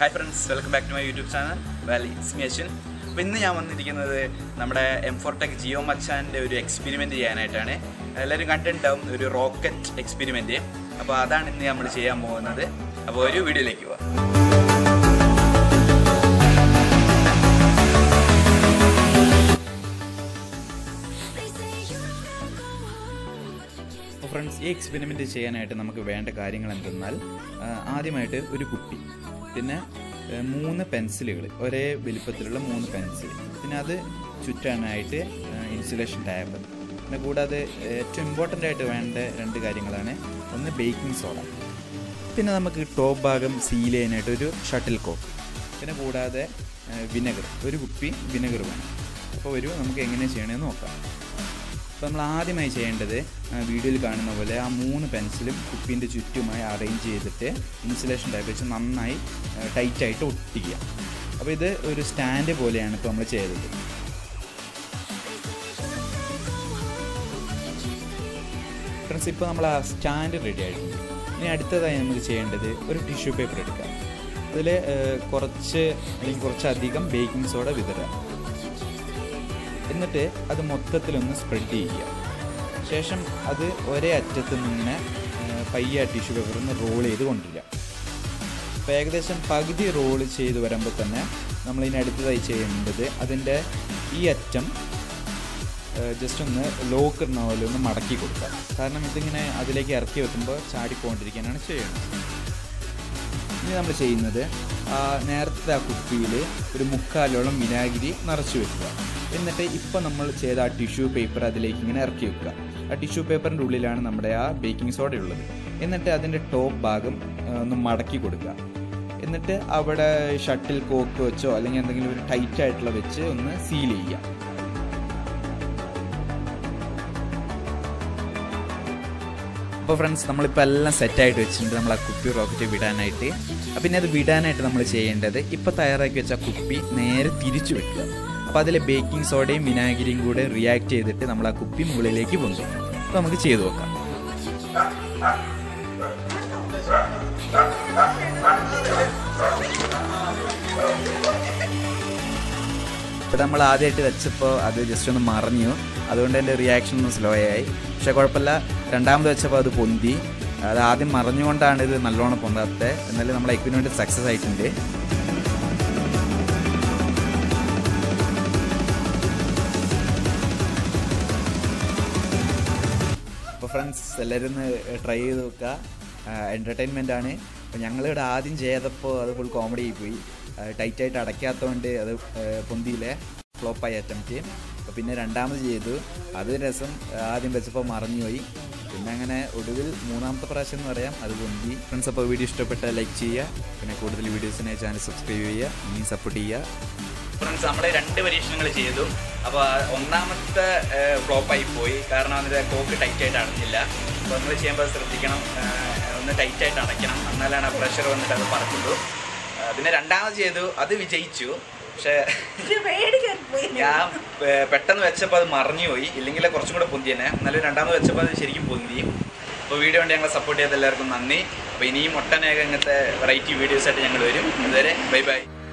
hi friends welcome back to my YouTube channel well it's me Ashwin അപ്പോൾ ഇന്ന് ഞാൻ വന്നിരിക്കുന്നത് നമ്മുടെ എം ഫോർടെക് ജിയോ മച്ചാൻ്റെ ഒരു എക്സ്പെരിമെൻറ്റ് ചെയ്യാനായിട്ടാണ് എല്ലാവരും കണ്ടിട്ടുണ്ടാവും ഒരു റോക്കറ്റ് എക്സ്പെരിമെൻറ്റ് അപ്പോൾ അതാണ് ഇന്ന് നമ്മൾ ചെയ്യാൻ പോകുന്നത് അപ്പോൾ ഒരു വീഡിയോയിലേക്ക് പോവാം അപ്പോൾ ഫ്രണ്ട്സ് ഈ എക്സ്പെരിമെൻറ്റ് ചെയ്യാനായിട്ട് നമുക്ക് വേണ്ട കാര്യങ്ങൾ എന്തെന്നാൽ ആ, ആദ്യമായിട്ട് ഒരു കുപ്പി പിന്നെ ആ, മൂന്ന് പെൻസിലുകൾ ഒരേ വലിപ്പത്തിലുള്ള മൂന്ന് പെൻസിൽ പിന്നെ അത് ചുറ്റാനായിട്ട് ഇൻസുലേഷൻ ടാബ് പിന്നെ കൂടാതെ ഏറ്റവും ഇമ്പോർട്ടൻ്റ് ആയിട്ട് വേണ്ട രണ്ട് കാര്യങ്ങളാണ് ഒന്ന് ബേക്കിംഗ് സോഡ പിന്നെ നമുക്ക് ടോപ്പ് ഭാഗം സീൽ ചെയ്യാനായിട്ട് ഒരു ഷട്ടിൽ കോക്ക് പിന്നെ കൂടാതെ വിനെഗർ ഒരു കുപ്പി വിനെഗർ വേണം അപ്പോൾ ഒരു നമുക്ക് എങ്ങനെ ചെയ്യണമെന്ന് നോക്കാം അപ്പോൾ നമ്മൾ ആദ്യമായി ചെയ്യേണ്ടത് ആ, വീഡിയോയിൽ കാണുന്ന പോലെ ആ മൂന്ന് പെൻസിലും കുപ്പീൻ്റെ ചുറ്റുമായി അറേഞ്ച് ചെയ്തിട്ട് ഇൻസുലേഷൻ ടൈപ്പ് വെച്ച് നന്നായി ടൈറ്റായിട്ട് ഒട്ടിക്കുക അപ്പോൾ ഇത് ഒരു സ്റ്റാൻഡ് പോലെയാണ് ഇപ്പോൾ നമ്മൾ ചെയ്തത് ഫ്രണ്ട്സ് ഇപ്പോൾ നമ്മൾ ആ സ്റ്റാൻഡ് റെഡി ആയിട്ടുണ്ട് ഇനി അടുത്തതായി നമുക്ക് ചെയ്യേണ്ടത് ഒരു ടിഷ്യൂ പേപ്പർ എടുക്കുക അതിൽ കുറച്ച് അല്ലെങ്കിൽ കുറച്ചധികം ബേക്കിംഗ് സോഡ വിതറുക എന്നിട്ട് അത് മൊത്തത്തിലൊന്ന് സ്പ്രെഡ് ചെയ്യുക ശേഷം അത് ഒരേ അറ്റത്ത് നിന്ന് പയ്യെ ആ ടിഷ്യൂ പേപ്പർ ഒന്ന് റോൾ ചെയ്ത് കൊണ്ടുവരിക അപ്പോൾ ഏകദേശം പകുതി റോൾ ചെയ്ത് വരുമ്പോൾ തന്നെ നമ്മൾ ഇതിന് അടുത്തതായി ചെയ്യേണ്ടത് അതിൻ്റെ ഈ അറ്റം ജസ്റ്റ് ഒന്ന് ലോക്ക് ഇടുന്ന പോലെ ഒന്ന് മടക്കി കൊടുക്കുക കാരണം ഇതിങ്ങനെ അതിലേക്ക് ഇറക്കി വെക്കുമ്പോൾ ചാടിക്കൊണ്ടിരിക്കാനാണ് ചെയ്യുന്നത് ഇനി നമ്മൾ ചെയ്യുന്നത് ആ നേരത്തെ ആ കുപ്പിയിൽ ഒരു മുക്കാലോളം വിനാഗിരി നിറച്ച് വെക്കുക എന്നിട്ട് ഇപ്പോൾ നമ്മൾ ചെയ്ത ആ ടിഷ്യൂ പേപ്പർ അതിലേക്ക് ഇങ്ങനെ ഇറക്കി വെക്കുക ആ ടിഷ്യൂ പേപ്പറിൻ്റെ ഉള്ളിലാണ് നമ്മുടെ ആ ബേക്കിംഗ് സോഡ ഉള്ളത് എന്നിട്ട് അതിൻ്റെ ടോപ്പ് ഭാഗം ആ, ഒന്ന് മടക്കി കൊടുക്കുക എന്നിട്ട് അവിടെ ഷട്ടിൽ കോക്ക് വെച്ചോ അല്ലെങ്കിൽ എന്തെങ്കിലും ഒരു ടൈറ്റ് ആയിട്ടുള്ള വെച്ച് ഒന്ന് സീൽ ചെയ്യുക അപ്പോൾ ഫ്രണ്ട്സ് നമ്മളിപ്പോൾ എല്ലാം സെറ്റായിട്ട് വെച്ചിട്ടുണ്ട് നമ്മൾ ആ കുപ്പി റോക്കറ്റ് വിടാനായിട്ട് അപ്പം പിന്നെ അത് വിടാനായിട്ട് നമ്മൾ ചെയ്യേണ്ടത് ഇപ്പോൾ തയ്യാറാക്കി വെച്ച ആ കുപ്പി നേരെ തിരിച്ചു വെക്കുക അപ്പോൾ അതിലെ ബേക്കിംഗ് സോഡയും വിനാഗിരിയും കൂടെ റിയാക്ട് ചെയ്തിട്ട് നമ്മൾ ആ കുപ്പി മുകളിലേക്ക് പൊന്തും അപ്പോൾ നമുക്ക് ചെയ്തു നോക്കാം ഇപ്പോൾ നമ്മൾ ആദ്യമായിട്ട് വെച്ചപ്പോൾ അത് ജസ്റ്റ് ഒന്ന് മറിഞ്ഞു അതുകൊണ്ട് എൻ്റെ റിയാക്ഷൻ ഒന്ന് സ്ലോ ആയി പക്ഷെ കുഴപ്പമില്ല രണ്ടാമത് വെച്ചപ്പോൾ അത് പൊന്തി അത് ആദ്യം മറിഞ്ഞുകൊണ്ടാണ് ഇത് നല്ലോണം പൊന്താത്തത് എന്നാലും നമ്മളെ എക്വിപ്മെൻറ്റ് സക്സസ് ആയിട്ടുണ്ട് അപ്പോൾ ഫ്രണ്ട്സ് എല്ലാവരും ഒന്ന് ട്രൈ ചെയ്ത് നോക്കുക എൻ്റർടൈൻമെൻ്റ് ആണ് അപ്പോൾ ഞങ്ങളിവിടെ ആദ്യം ചെയ്തപ്പോൾ അത് ഫുൾ കോമഡി ആയി പോയി ടൈറ്റായിട്ട് അടയ്ക്കാത്തതുകൊണ്ട് അത് പൊന്തിയിലെ ഫ്ലോപ്പായി അറ്റംപ്റ്റ് അപ്പോൾ പിന്നെ രണ്ടാമത് ചെയ്തു അത് രസം ആദ്യം വെച്ചപ്പോൾ മറിഞ്ഞുപോയി പിന്നെ അങ്ങനെ ഒടുവിൽ മൂന്നാമത്തെ പ്രാവശ്യം എന്ന് പറയാം അത് പൊന്തി ഫ്രണ്ട്സ് അപ്പോൾ വീഡിയോ ഇഷ്ടപ്പെട്ടാൽ ലൈക്ക് ചെയ്യുക പിന്നെ കൂടുതൽ വീഡിയോസിനെ ചാനൽ സബ്സ്ക്രൈബ് ചെയ്യുക ഇനിയും സപ്പോർട്ട് ചെയ്യുക ഫ്രണ്ട്സ് നമ്മൾ രണ്ട് പരീക്ഷണങ്ങൾ ചെയ്തു അപ്പോൾ ഒന്നാമത്തെ ഫ്ലോപ്പായി പോയി കാരണം അതിൻ്റെ കോക്ക് ടൈറ്റ് ആയിട്ട് അടഞ്ഞില്ല അപ്പോൾ നമ്മൾ ചെയ്യുമ്പോൾ ശ്രദ്ധിക്കണം ആ, ഒന്ന് ടൈറ്റ് ആയിട്ട് അടയ്ക്കണം എന്നാലാണ് ആ പ്രഷർ വന്നിട്ട് അത് പറക്കുള്ളൂ ആ, പിന്നെ രണ്ടാമത് ചെയ്തു അത് വിജയിച്ചു പക്ഷേ ഞാൻ ഏ, പെട്ടെന്ന് വെച്ചപ്പോൾ അത് മറിഞ്ഞു പോയി ഇല്ലെങ്കിൽ കുറച്ചും കൂടെ പൊന്തി തന്നെ എന്നാലും രണ്ടാമത് വെച്ചപ്പോൾ അത് ശരിക്കും പൊന്തി അപ്പോൾ വീഡിയോ കൊണ്ട് ഞങ്ങളെ സപ്പോർട്ട് ചെയ്ത എല്ലാവർക്കും നന്ദി അപ്പോൾ ഇനിയും ഒട്ടനേകം ഇങ്ങനത്തെ വെറൈറ്റി വീഡിയോസായിട്ട് ഞങ്ങൾ വരും അതുവരെ ബൈ ബൈ